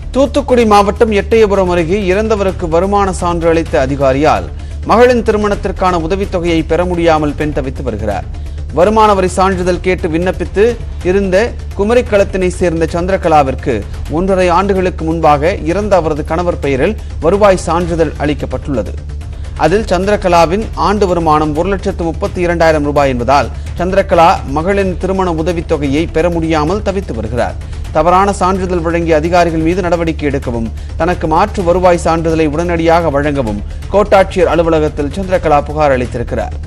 தூத்துக்குடி மாவட்டம் எட்டயபுரம் அருகே இறந்தவருக்கு வருமான சான்று அளித்த அதிகாரியால் மகளின் திருமணத்திற்கான உதவித்தொகையை பெற முடியாமல் பெண் தவித்து வருகிறார் வருமான வரி சான்றிதழ் கேட்டு விண்ணப்பித்து இருந்த குமரிக்களத்தினை சேர்ந்த சந்திரகலாவிற்கு ஒன்றரை ஆண்டுகளுக்கு முன்பாக இறந்த அவரது கணவர் பெயரில் வருவாய் சான்றிதழ் அளிக்கப்பட்டுள்ளது அதில் சந்திரகலாவின் ஆண்டு வருமானம் ஒரு லட்சத்து முப்பத்தி இரண்டாயிரம் ரூபாய் என்பதால் சந்திரகலா மகளின் திருமண உதவித்தொகையை பெற முடியாமல் தவித்து வருகிறார் தவறான சான்றிதழ் வழங்கிய அதிகாரிகள் மீது நடவடிக்கை எடுக்கவும் தனக்கு மாற்று வருவாய் சான்றிதழை உடனடியாக வழங்கவும் கோட்டாட்சியர் அலுவலகத்தில் சந்திரகலா புகார் அளித்திருக்கிறார்